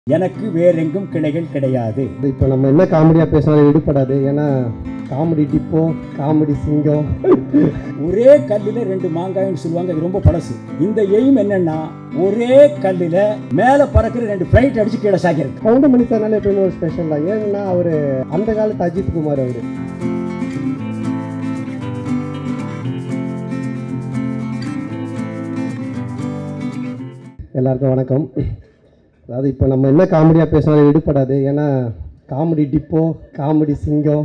எனக்கு வேறெங்கும் கிளைகள் கிடையாது இப்போ நம்ம என்ன காமெடியாக பேசினாலும் எடுப்படாது ஏன்னா காமெடி டிப்போ காமெடி சிங்கம் ஒரே கல்லில் ரெண்டு மாங்காய்னு சொல்லுவாங்க அது ரொம்ப பழசு இந்த எய்ம் என்னன்னா ஒரே கல்லில் மேலே பறக்கிற ரெண்டு ஃப்ளைட் அடிச்சு கீழே சாக்கிறது கவுண்டமணி சார்னால எப்பயுமே ஒரு ஸ்பெஷல் தான் ஏன்னா அவர் அந்த காலத்து அஜித் குமார் அவர் எல்லாருக்கும் வணக்கம் அதாவது இப்போ நம்ம என்ன காமெடியாக பேசினாலும் எடுப்படாது ஏன்னா காமெடி டிப்போ காமெடி சிங்கம்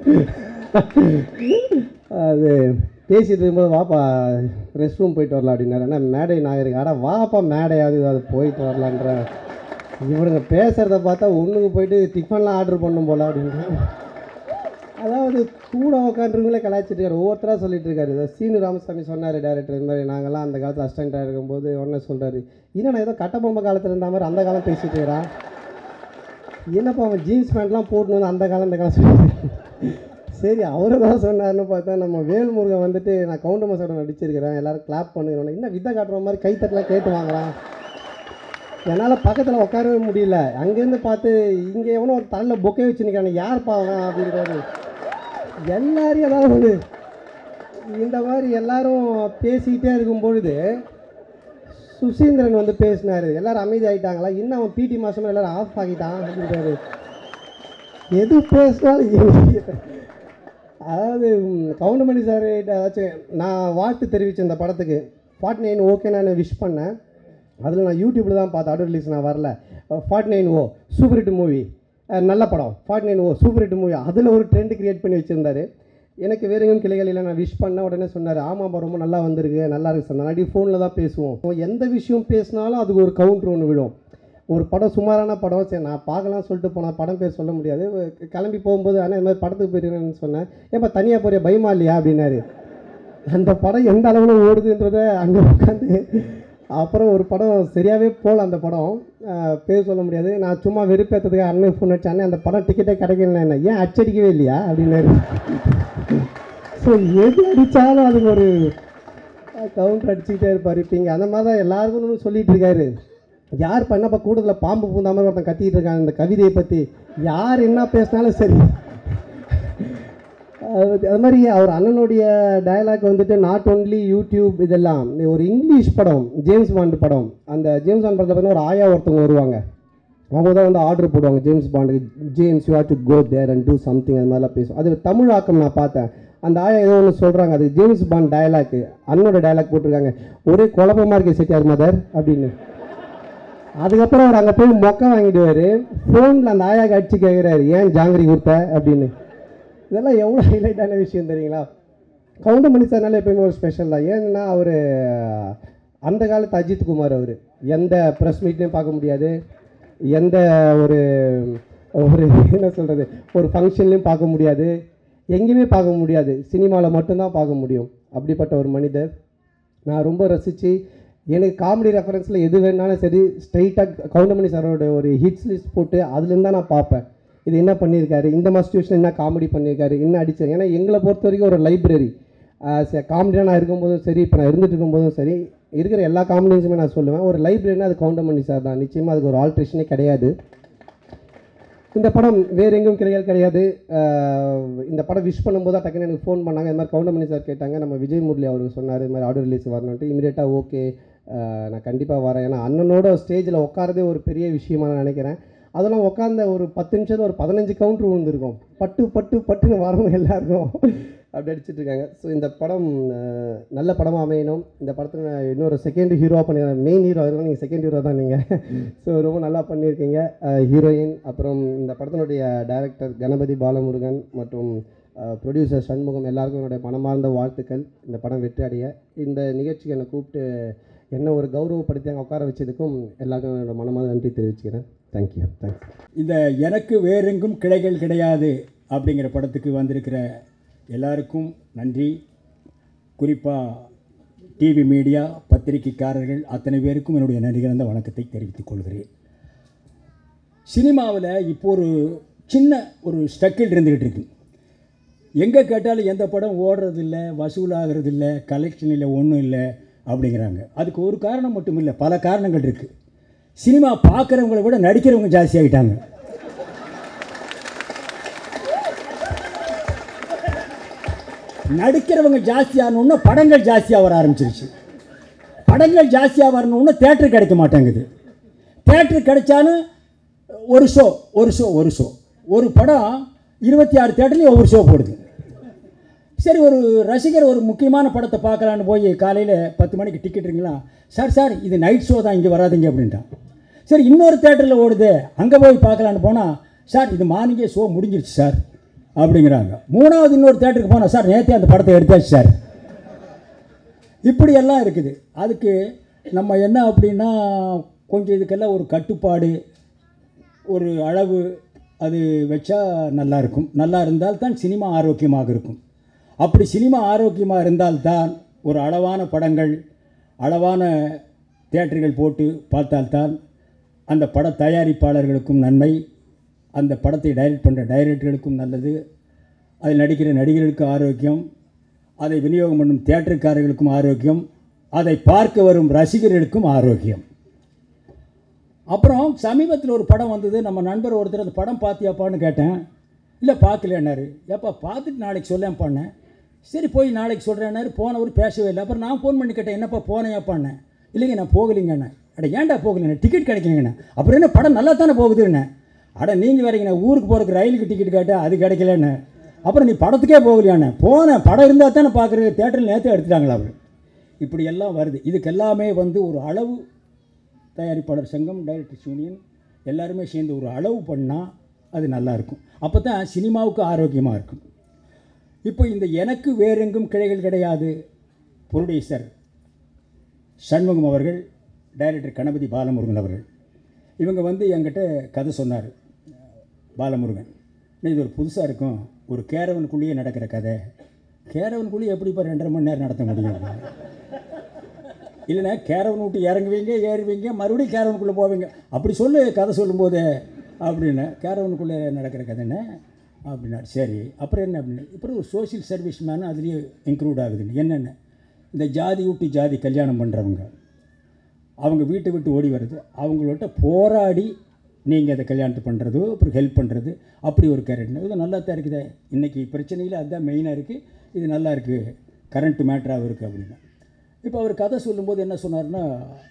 அது பேசிட்டு இருக்கும்போது வாப்பா ரெஸ்ட் ரூம் போயிட்டு வரலாம் அப்படின்னாரு ஆனால் மேடை நாயருக்கு ஆனால் வாப்பா மேடையாவது அது போயிட்டு வரலான்ற இவருங்க பேசுகிறத பார்த்தா ஒன்றுக்கு போயிட்டு டிஃபன்லாம் ஆர்டர் பண்ணும் போல அப்படின்னு அதாவது கூட உட்காந்துருங்களே கலாய்ச்சிட்டு இருக்காரு ஒவ்வொருத்தராக சொல்லிட்டு இருக்காரு இதை சீனு ராமசாமி சொன்னார் டேரக்டர் இந்த மாதிரி நாங்கள்லாம் அந்த காலத்தில் அசிஸ்டண்ட்டாக இருக்கும்போது உடனே சொல்கிறாரு என்னண்ணா ஏதோ கட்டபொம்மை காலத்தில் இருந்த மாதிரி அந்த காலம் பேசிட்டு இருக்கிறான் என்னப்பா அவன் ஜீன்ஸ் பேண்ட்லாம் போட்டுன்னு வந்து அந்த காலம் இந்த காலம் சொல்லி சரி அவரு தான் சொன்னார்னு பார்த்தா நம்ம வேல்முருகன் வந்துட்டு நான் கவுண்டர் மசாட நடிச்சிருக்கிறேன் எல்லாரும் கிளாப் பண்ணுங்க என்ன வித்தை காட்டுற மாதிரி கைத்தட்டலாம் கேட்டு வாங்கலாம் என்னால் பக்கத்தில் உட்காரவே முடியல அங்கேருந்து பார்த்து இங்கே எவனோ ஒரு தலையில் பொக்கே வச்சு நிற்கிறான் யார் பாவம் அப்படின்றாரு எல்லாரையும் ஏதாவது ஒன்று இந்த மாதிரி எல்லாரும் பேசிக்கிட்டே இருக்கும் பொழுது சுசீந்திரன் வந்து பேசினாரு எல்லாரும் அமைதி ஆகிட்டாங்களா இன்னும் அவன் பிடி மாதமும் எல்லாரும் ஆஃப் ஆகிட்டான் அப்படின்றாரு எது பேசினாலும் எங்க- அதாவது ம், கவுண்டமணி சார் ஏதாச்சும் நான் வாழ்த்து தெரிவித்தேன் இந்த படத்துக்கு ஃபார்ட்டி நைன் ஓகே நான் விஷ் பண்ணேன் அதில் நான் யூடியூப்பில் தான் பார்த்தேன் ஆடியோ ரிலீஸ் நான் வரல forty nine O super hit movie நல்ல படம் forty nine O super hit movie அதில் ஒரு ட்ரெண்ட் கிரியேட் பண்ணி வச்சுருந்தாரு எனக்கு வேற எங்கும் கிளைகள் இல்லை நான் விஷ் பண்ண உடனே சொன்னார் ஆமாப்பா ரொம்ப நல்லா வந்திருக்கு நல்லா இருக்கு சார் நாடி ஃபோனில் தான் பேசுவோம் So, எந்த விஷயம் பேசினாலும் அதுக்கு ஒரு கவுண்டர் ஒன்று விடும் ஒரு படம் சுமாரான படம் சரி நான் பார்க்கலாம் சொல்லிட்டு போனால் படம் பேர் சொல்ல முடியாது கிளம்பி போகும்போது ஆனால் இந்த மாதிரி படத்துக்கு போயிருக்கேன்னு சொன்னேன் ஏப்பா தனியாக போறியா பயமா இல்லையா அப்படின்னாரு அந்த படம் எந்த அளவில் ஓடுதுன்றத அங்கே உட்காந்து அப்புறம் ஒரு படம் சரியாகவே போகல அந்த படம் அஹ், பேர் சொல்ல முடியாது நான் சும்மா வெறுப்பேற்றதுக்கு அண்ணன் ஃபோன் வச்சு அண்ணன் அந்த படம் டிக்கெட்டே கிடைக்கல என்ன ஏன் அச்சடிக்கவே இல்லையா அப்படின்னாரு ஸோ எது அடித்தாலும் அதுக்கு ஒரு கவுண்டர் அடிச்சுக்கிட்டே இருப்பார் இப்போ இங்கே அந்த மாதிரி தான் எல்லாருக்கும் சொல்லிட்டு இருக்காரு யார் பண்ணப்போ கூட்டத்தில் பாம்பு பூந்தா மாதிரி ஒருத்தன் கத்திட்டு இருக்காங்க இந்த கவிதையை பற்றி யார் என்ன பேசினாலும் சரி அது அது மாதிரி அவர் அண்ணனுடைய டயலாக் வந்துட்டு நாட் ஒன்லி யூடியூப் இதெல்லாம் ஒரு இங்கிலீஷ் படம் ஜேம்ஸ் பாண்ட் படம் அந்த ஜேம்ஸ் பாண்ட் படத்தில் பார்த்தீங்கன்னா ஒரு ஆயா ஒருத்தவங்க வருவாங்க அவங்க தான் வந்து ஆர்டர் போடுவாங்க ஜேம்ஸ் பாண்டுக்கு James you have to go there and do something அது மாதிரிலாம் பேசும் அது தமிழ் ஆக்கம் நான் பார்த்தேன் அந்த ஆயா ஏதோ ஒன்று சொல்கிறாங்க அது ஜேம்ஸ் பாண்ட் டயலாக் அண்ணனோட டயலாக் போட்டிருக்காங்க ஒரே குழப்பமாக இருக்கு செட்டியார் மதர் அப்படின்னு அதுக்கப்புறம் அவர் அங்கே போய் மொக்க வாங்கிடுவார் ஃபோனில் அந்த ஆயாக்கு அடிச்சு கேட்குறாரு ஏன் ஜாங்கிரி கொடுத்த அப்படின்னு இதெல்லாம் எவ்வளோ ஹைலைட்டான விஷயம் தெரியுங்களா கவுண்டமணி சார்னால எப்பயுமே ஒரு ஸ்பெஷல் தான் ஏன்னா அவர் அந்த காலத்து அஜித் குமார் அவர் எந்த ப்ரெஸ் மீட்லையும் பார்க்க முடியாது எந்த ஒரு ஒரு என்ன சொல்கிறது ஒரு ஃபங்க்ஷன்லையும் பார்க்க முடியாது எங்கேயுமே பார்க்க முடியாது சினிமாவில் மட்டும்தான் பார்க்க முடியும் அப்படிப்பட்ட ஒரு மனிதர் நான் ரொம்ப ரசித்து எனக்கு காமெடி ரெஃபரன்ஸில் எது வேணாலும் சரி ஸ்ட்ரைட்டாக கவுண்டமணி சாரோட ஒரு ஹிட்ஸ் லிஸ்ட் போட்டு அதுலேருந்து தான் நான் பார்ப்பேன் இது என்ன பண்ணியிருக்காரு இந்த மாஸ்டியூஷன் என்ன காமெடி பண்ணியிருக்காரு என்ன அடிச்சார் ஏன்னா எங்களை பொறுத்த வரைக்கும் ஒரு லைப்ரரி காமெடியாக நான் இருக்கும்போதும் சரி இப்போ நான் இருந்துட்டு இருக்கும்போதும் சரி இருக்கிற எல்லா காமெடியன்ஸுமே நான் சொல்லுவேன் ஒரு லைப்ரரினா அது கவுண்டமணி சார் தான் நிச்சயமாக அதுக்கு ஒரு ஆல்ட்ரேஷனே கிடையாது இந்த படம் வேறு எங்கும் கிடையாது கிடையாது ஆஹ் இந்த படம் விஷ் பண்ணும்போது தான் டக்குன்னு எனக்கு ஃபோன் பண்ணாங்க இந்த மாதிரி கவுண்டமணி சார் கேட்டாங்க நம்ம விஜய் முரளி அவருக்கு சொன்னார் இது மாதிரி ஆடியோ ரிலீஸ் வரணுன்ட்டு இமீடியட்டாக ஓகே நான் கண்டிப்பாக வரேன் ஏன்னா அண்ணனோட ஸ்டேஜில் உட்காரதே ஒரு பெரிய விஷயமா நான் நினைக்கிறேன் அதெல்லாம் உட்காந்த ஒரு பத்து நிமிஷத்தில் ஒரு பதினஞ்சு கவுண்டர் விழுந்திருக்கும் பட்டு பட்டு பட்டுன்னு வரணும் எல்லாருக்கும் அப்படி அடிச்சிட்டு இருக்காங்க ஸோ இந்த படம் ஆஹ் நல்ல படமாக அமையணும் இந்த படத்தில் நான் இன்னொரு செகண்ட் ஹீரோவாக பண்ணிடுறேன் மெயின் ஹீரோ இருந்தாலும் நீங்கள் செகண்ட் ஹீரோ தான் நீங்கள் ஸோ ரொம்ப நல்லா பண்ணியிருக்கீங்க ஹீரோயின் அப்புறம் இந்த படத்தினுடைய டைரக்டர் கணபதி பாலமுருகன் மற்றும் ப்ரொடியூசர் சண்முகம் எல்லாருக்கும் என்னுடைய மனமார்ந்த வாழ்த்துக்கள் இந்த படம் வெற்றி அடைய இந்த நிகழ்ச்சிக்கு என்னை கூப்பிட்டு என்ன ஒரு கௌரவப்படுத்தி அங்கே உட்கார வச்சதுக்கும் எல்லாருக்கும் என்னோட மனமார்ந்த நன்றி தெரிவிச்சுக்கிறேன் தேங்க்யூ தேங்க்ஸ் இந்த எனக்கு வேறெங்கும் கிளைகள் கிடையாது அப்படிங்கிற படத்துக்கு வந்திருக்கிற எல்லாருக்கும் நன்றி குறிப்பாக டிவி மீடியா பத்திரிகைக்காரர்கள் அத்தனை பேருக்கும் என்னுடைய நன்றி கலந்த வணக்கத்தை தெரிவித்துக் கொள்கிறேன் சினிமாவில் இப்போ ஒரு சின்ன ஒரு ஸ்ட்ரக்கிள் இருந்துக்கிட்டு இருக்கு எங்கே கேட்டாலும் எந்த படம் ஓடுறதில்ல வசூலாகிறதில்ல கலெக்ஷன் இல்லை ஒன்றும் இல்லை அப்படிங்கிறாங்க அதுக்கு ஒரு காரணம் மட்டும் இல்லை பல காரணங்கள் இருக்குது சினிமா பார்க்குறவங்கள விட நடிக்கிறவங்க ஜாஸ்தி ஆகிட்டாங்க நடிக்கிறவங்க ஜாஸ்தியானோன்னு படங்கள் ஜாஸ்தியாக வர ஆரம்பிச்சிருச்சு படங்கள் ஜாஸ்தியாக வரணுன்னு தேட்டர் கிடைக்க மாட்டேங்குது தேட்டர் கிடைச்சாலும் ஒரு ஷோ ஒரு ஷோ ஒரு ஷோ ஒரு படம் இருபத்தி ஆறு தேட்டர்லேயும் ஒவ்வொரு ஷோ போடுது சரி ஒரு ரசிகர் ஒரு முக்கியமான படத்தை பார்க்கலான்னு போய் காலையில் பத்து மணிக்கு டிக்கெட்டுங்களா சார் சார் இது நைட் ஷோ தான் இங்கே வராதுங்க அப்படின்ட்டான் சரி இன்னொரு தேட்டரில் ஓடுது அங்கே போய் பார்க்கலான்னு போனால் சார் இது மார்னிங்கே ஷோ முடிஞ்சிருச்சு சார் அப்படிங்கிறாங்க மூணாவது இன்னொரு தேட்டருக்கு போனால் சார் நேற்றே அந்த படத்தை எடுத்தாச்சு சார் இப்படியெல்லாம் இருக்குது அதுக்கு நம்ம என்ன அப்படின்னா கொஞ்சம் இதுக்கெல்லாம் ஒரு கட்டுப்பாடு ஒரு அளவு அது வச்சா நல்லா இருக்கும் நல்லா இருந்தால் தான் சினிமா ஆரோக்கியமாக இருக்கும் அப்படி சினிமா ஆரோக்கியமாக இருந்தால்தான் ஒரு அளவான படங்கள் அளவான தியேட்டர்கள் போட்டு பார்த்தால்தான் அந்த பட தயாரிப்பாளர்களுக்கும் நன்மை அந்த படத்தை டைரக்ட் பண்ணுற டைரக்டர்களுக்கும் நல்லது அதில் நடிக்கிற நடிகர்களுக்கு ஆரோக்கியம் அதை விநியோகம் பண்ணும் தியேட்டருக்காரர்களுக்கும் ஆரோக்கியம் அதை பார்க்க வரும் ரசிகர்களுக்கும் ஆரோக்கியம் அப்புறம் சமீபத்தில் ஒரு படம் வந்தது நம்ம நண்பர் ஒருத்தர் அந்த படம் பார்த்தியாப்பான்னு கேட்டேன் இல்லை பார்க்கலன்னாரு ஏப்பா பார்த்துட்டு நாளைக்கு சொல்லேன் பண்ணேன் சரி போய் நாளைக்கு சொல்கிறேன்னாரு போனவர் பேசவே இல்லை அப்புறம் நான் ஃபோன் பண்ணி கேட்டேன் என்னப்பா போனேயாப்பாண்ணே இல்லைங்க நான் போகலைங்கண்ணே அட ஏன்டா போகலைண்ணே டிக்கெட் கிடைக்கலங்கண்ணே அப்புறம் என்ன படம் நல்லா தானே போகுதுண்ணே அட நீங்கள் வேறீங்கண்ணே ஊருக்கு போகிறதுக்கு ரயிலுக்கு டிக்கெட் கேட்டால் அது கிடைக்கலண்ணே அப்புறம் நீ படத்துக்கே போகலையாண்ணே போனேன் படம் இருந்தால் தானே பார்க்குறது தேட்டரில் நேற்று எடுத்துட்டாங்களா அவர் இப்படி எல்லாம் வருது இதுக்கு எல்லாமே வந்து ஒரு அளவு தயாரிப்பாளர் சங்கம் டைரக்டர்ஸ் யூனியன் எல்லாருமே சேர்ந்து ஒரு அளவு பண்ணால் அது நல்லாயிருக்கும் அப்போ தான் சினிமாவுக்கு ஆரோக்கியமாக இருக்கும் இப்போ இந்த எனக்கு வேறெங்கும் கிளைகள் கிடையாது ப்ரொடியூசர் சண்முகம் அவர்கள் டைரக்டர் கணபதி பாலமுருகன் அவர்கள் இவங்க வந்து என்கிட்ட கதை சொன்னார் பாலமுருகன் "அண்ணா, இது ஒரு புதுசாக இருக்கும் ஒரு கேரவனுக்குள்ளேயே நடக்கிற கதை கேரவனுக்குள்ளேயே எப்படி இப்போ ரெண்டரை மணி நேரம் நடத்த முடியும் இல்லைண்ணா கேரவன் விட்டு இறங்குவீங்க ஏறுவீங்க மறுபடியும் கேரவனுக்குள்ளே போவீங்க அப்படி சொல்லு கதை சொல்லும்போது அப்படின்னு கேரவனுக்குள்ளே நடக்கிற கதைன்னு அப்படின்னா சரி அப்புறம் என்ன அப்படின்னு அப்புறம் ஒரு சோஷியல் சர்வீஸ் மேனும் அதுலேயே இன்க்ளூட் ஆகுதுன்னு என்னென்ன இந்த ஜாதி விட்டு ஜாதி கல்யாணம் பண்ணுறவங்க அவங்க வீட்டை விட்டு ஓடி வர்றது அவங்கள்ட்ட போராடி நீங்கள் அதை கல்யாணத்தை பண்ணுறது அப்புறம் ஹெல்ப் பண்ணுறது அப்படி ஒரு கேரக்டர் இது நல்லா தான் இருக்குதே இன்றைக்கி பிரச்சனையில் அதுதான் மெயினாக இருக்குது இது நல்லா இருக்குது கரண்ட் மேட்ராகவும் இருக்குது அப்படின்னா இப்போ அவர் கதை சொல்லும்போது என்ன சொன்னார்னா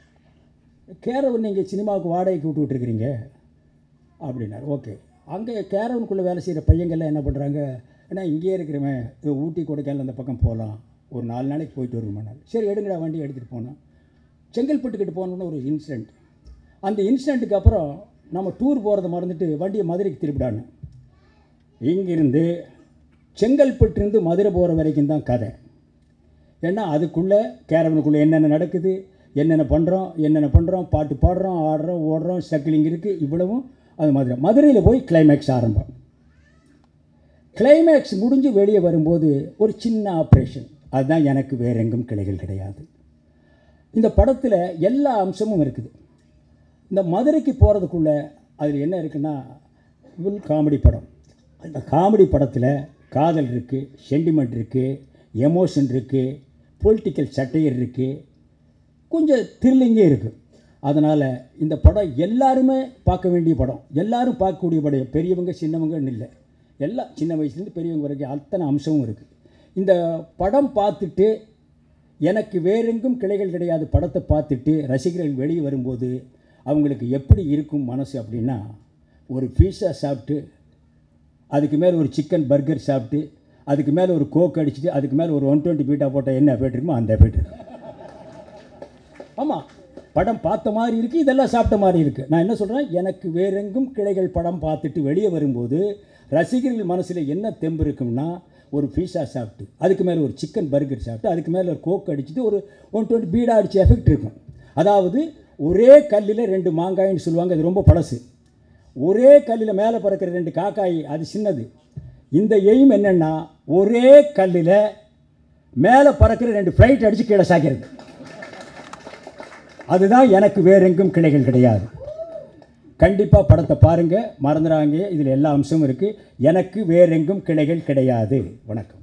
கேரவன் நீங்கள் சினிமாவுக்கு வாடகைக்கு விட்டு விட்டுருக்கிறீங்க அப்படின்னாரு ஓகே அங்கே கேரவனுக்குள்ளே வேலை செய்கிற பையங்கள்லாம் என்ன பண்ணுறாங்க ஏன்னா இங்கேயே இருக்கிறவன் இது ஊட்டி கொடைக்கானல் அந்த பக்கம் போகலாம் ஒரு நாலு நாளைக்கு போயிட்டு வருமானால் சரி எடுங்கடா வண்டி எடுத்துகிட்டு போனோம் செங்கல்பட்டுக்கிட்டு போகணுன்னு ஒரு இன்சிடெண்ட் அந்த இன்சிடெண்ட்டுக்கு அப்புறம் நம்ம டூர் போகிறத மறந்துட்டு வண்டியை மதுரைக்கு திருப்பிடான்னு இங்கிருந்து செங்கல்பட்டுலேருந்து மதுரை போகிற வரைக்கும் தான் கதை ஏன்னா அதுக்குள்ளே கேரவனுக்குள்ளே என்னென்ன நடக்குது என்னென்ன பண்ணுறோம் என்னென்ன பண்ணுறோம் பாட்டு பாடுறோம் ஆடுறோம் ஓடுறோம் சக்கிலிங் இருக்குது இவ்வளவும் அது மதுரை மதுரையில் போய் கிளைமேக்ஸ் ஆரம்பம் கிளைமேக்ஸ் முடிஞ்சு வெளியே வரும்போது ஒரு சின்ன ஆப்ரேஷன் அதுதான் எனக்கு வேற எங்கும் கிளைகள் கிடையாது இந்த படத்தில் எல்லா அம்சமும் இருக்குது இந்த மதுரைக்கு போகிறதுக்குள்ளே அதில் என்ன இருக்குன்னா ஃபுல் காமெடி படம் அந்த காமெடி படத்தில் காதல் இருக்குது சென்டிமெண்ட் இருக்குது எமோஷன் இருக்குது பொலிட்டிக்கல் சட்டையர் இருக்குது கொஞ்சம் த்ரில்லிங்கே இருக்குது அதனால் இந்த படம் எல்லாருமே பார்க்க வேண்டிய படம் எல்லாரும் பார்க்கக்கூடிய படம் பெரியவங்க சின்னவங்கன்னு இல்லை எல்லாம் சின்ன வயசுலேருந்து பெரியவங்க வரைக்கும் அத்தனை அம்சமும் இருக்குது இந்த படம் பார்த்துட்டு எனக்கு வேறெங்கும் கிளைகள் கிடையாது படத்தை பார்த்துட்டு ரசிகர்கள் வெளியே வரும்போது அவங்களுக்கு எப்படி இருக்கும் மனசு அப்படின்னா ஒரு பீஸா சாப்பிட்டு அதுக்கு மேலே ஒரு சிக்கன் பர்கர் சாப்பிட்டு அதுக்கு மேலே ஒரு கோக் அடிச்சுட்டு அதுக்கு மேலே ஒரு ஒன் டுவெண்ட்டி பீட்டா போட்டால் என்ன எஃபெக்ட் இருக்குமோ அந்த எஃபெக்ட் இருக்கும் ஆமாம் படம் பார்த்த மாதிரி இருக்குது இதெல்லாம் சாப்பிட்ட மாதிரி இருக்குது நான் என்ன சொல்கிறேன் எனக்கு வேறெங்கும் கிளைகள் படம் பார்த்துட்டு வெளியே வரும்போது ரசிகர்கள் மனசில் என்ன தெம்பு இருக்கும்னா ஒரு பீஸா சாப்பிட்டு அதுக்கு மேலே ஒரு சிக்கன் பர்கர் சாப்பிட்டு அதுக்கு மேலே ஒரு கோக் அடிச்சுட்டு ஒரு ஒன் டுவெண்ட்டி பீடா அடிச்ச எஃபெக்ட் இருக்கும் அதாவது ஒரே கல்லில் ரெண்டு மாங்காயின்னு சொல்லுவாங்க அது ரொம்ப பழசு ஒரே கல்லில் மேலே பறக்கிற ரெண்டு காக்காய் அது சின்னது இந்த எய்ம் என்னென்னா ஒரே கல்லில் மேலே பறக்கிற ரெண்டு ஃப்ளைட் அடித்து கீழே சாக்கிறது அதுதான் எனக்கு வேறெங்கும் கிளைகள் கிடையாது கண்டிப்பாக படத்தை பாருங்கள் மறந்துடாங்க இதில் எல்லா அம்சமும் இருக்குது எனக்கு வேறெங்கும் கிளைகள் கிடையாது வணக்கம்